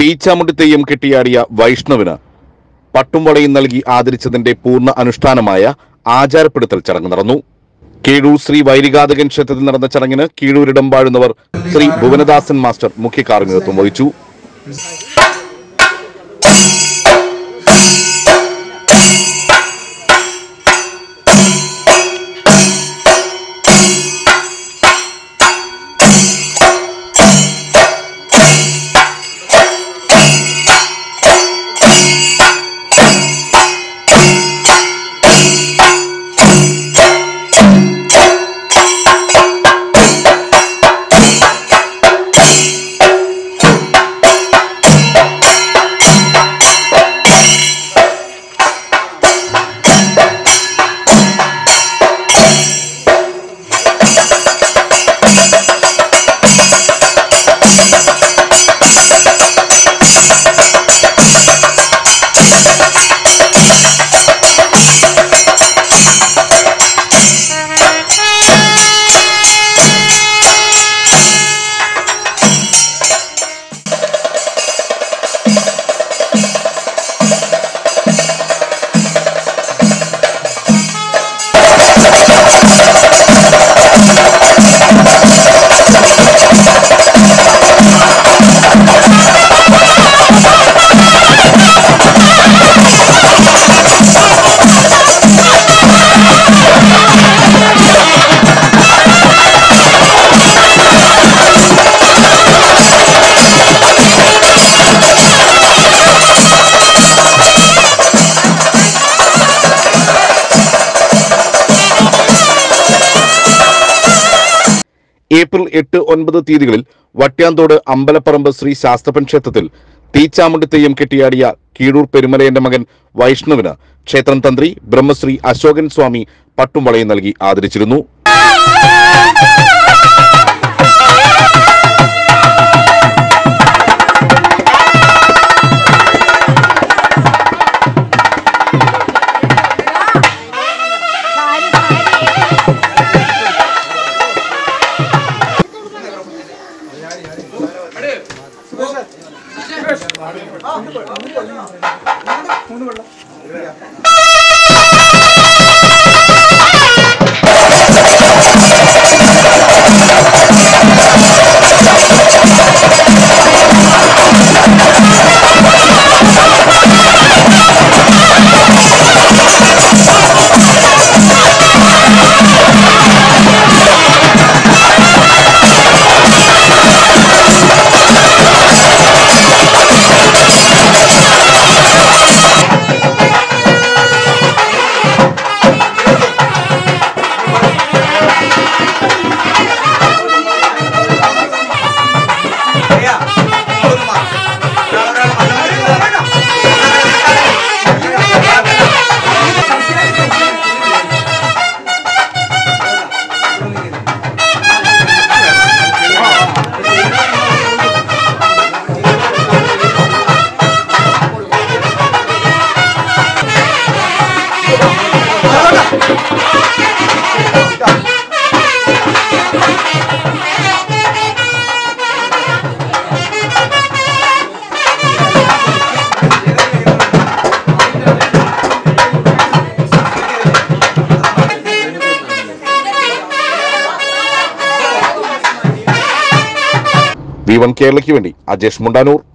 തീച്ചാമുണ്ടി തെയ്യം കെട്ടിയാടിയ വൈഷ്ണവിന് പട്ടുംവളയും നൽകി ആദരിച്ചതിന്റെ പൂർണ്ണ അനുഷ്ഠാനമായ ആചാരപ്പെടുത്തൽ ചടങ്ങ് നടന്നു കീഴൂർ ശ്രീ വൈരികാതകൻ ക്ഷേത്രത്തിൽ നടന്ന ചടങ്ങിന് കീഴൂരിടം വാഴുന്നവർ ശ്രീ ഭുവനദാസൻ മാസ്റ്റർ മുഖ്യ കാർമ്മികത്വം വഹിച്ചു ഏപ്രിൽ എട്ട് ഒൻപത് തീയതികളിൽ വട്ട്യാന്തോട് അമ്പലപ്പറമ്പ് ശ്രീ ശാസ്ത്രപ്പൻ ക്ഷേത്രത്തിൽ തീച്ചാമുണ്ടി തെയ്യം കെട്ടിയാടിയ കീഴൂർ പെരുമലയന്റെ മകൻ വൈഷ്ണവിന് ക്ഷേത്രം തന്ത്രി ബ്രഹ്മശ്രീ അശോകൻ സ്വാമി പട്ടും വളയും നൽകി ആദരിച്ചിരുന്നു വി വൺ കേരളയ്ക്ക് വേണ്ടി അജേഷ് മുണ്ടാനൂർ